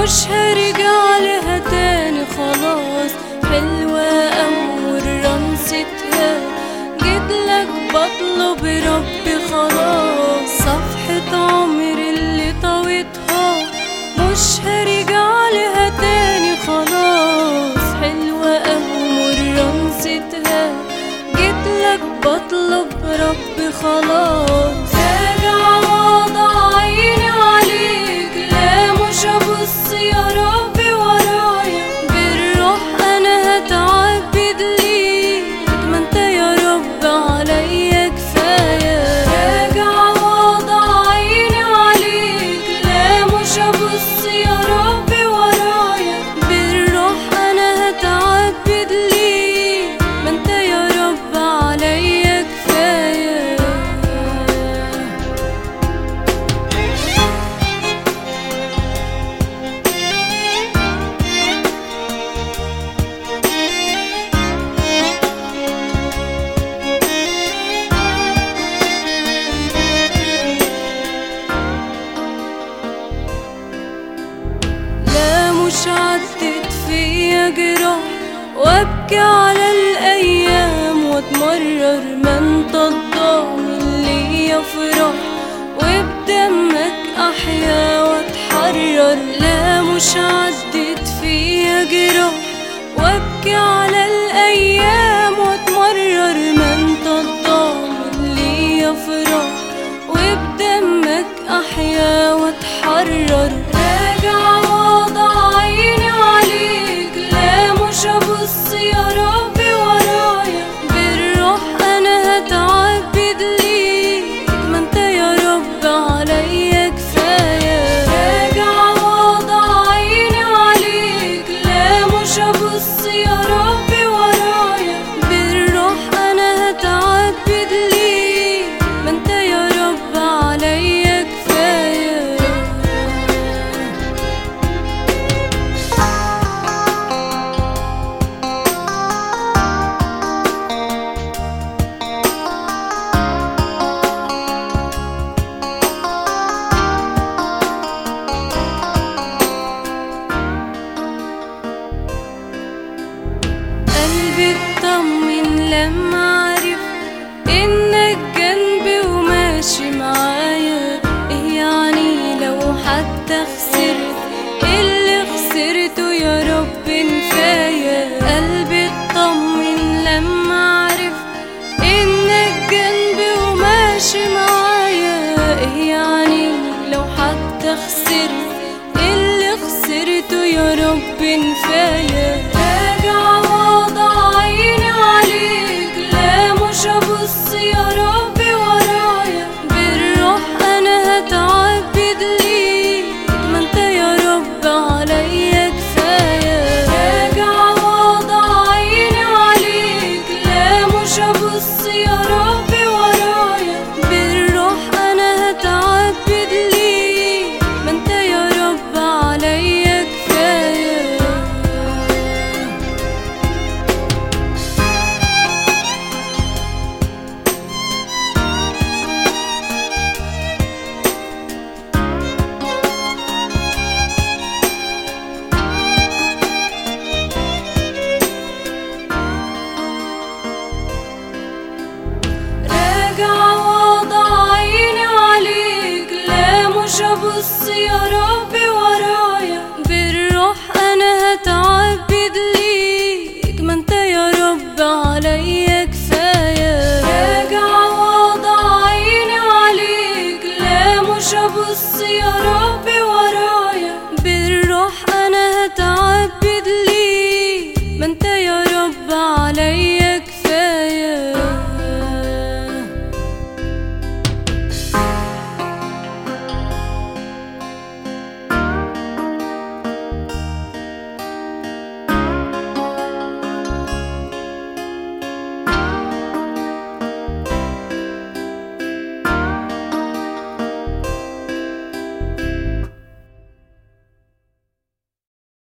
مش هرجع لها تاني خلاص حلوة أمور رمستها جيتلك بطلب ربي خلاص صفحة عمري اللي طويتها مش هرجع لها تاني خلاص حلوة أمور رمستها جيتلك بطلب ربي خلاص راجع واضع عيني عليك لا مش هبص يا ربي ورايا بالروح انا هتعبد ليك ما انت يا رب عليا كفايه راجع واضع عيني عليك لا مش هبص يا ربي ورايا بالروح انا هتعبد ليك ما انت يا رب عليا كفايه لا مش عدت فيا جراح وابكي على الايام واتمرر ما انت الضامن ليا فرح وبدمك احيا واتحرر لا مش عدت فيا جراح وابكي على الايام واتمرر ما انت الضامن ليا فرح وبدمك احيا واتحرر راجع واضع عيني عليك لا مش هبص يا ربي ورايا بالروح انا هتعبد ليك ما انت يا رب عليا كفايه راجع واضع عيني عليك لا مش هبص يا ربي ورايا بالروح انا هتعبد ليك ما انت يا رب عليا كفايه قلبي اطمن لما عرف انك جنبي وماشي معايا ايه يعني لو حتى خسرت اللي خسرته يا رب نفاية قلبي اطمن لما عرف انك جنبي وماشي معايا ايه يعني لو حتى خسرت اللي خسرته يا رب نفاية راجع واضع عيني عليك لا مش هبص يا ربي ورايا بالروح انا هتعبد ليك ما انت يا رب عليا كفايه راجع واضع عيني عليك لا مش هبص يا ربي ورايا بالروح انا هتعبد ليك ما انت يا رب عليا كفايه راجع واضع عيني عليك لا مش هبص يا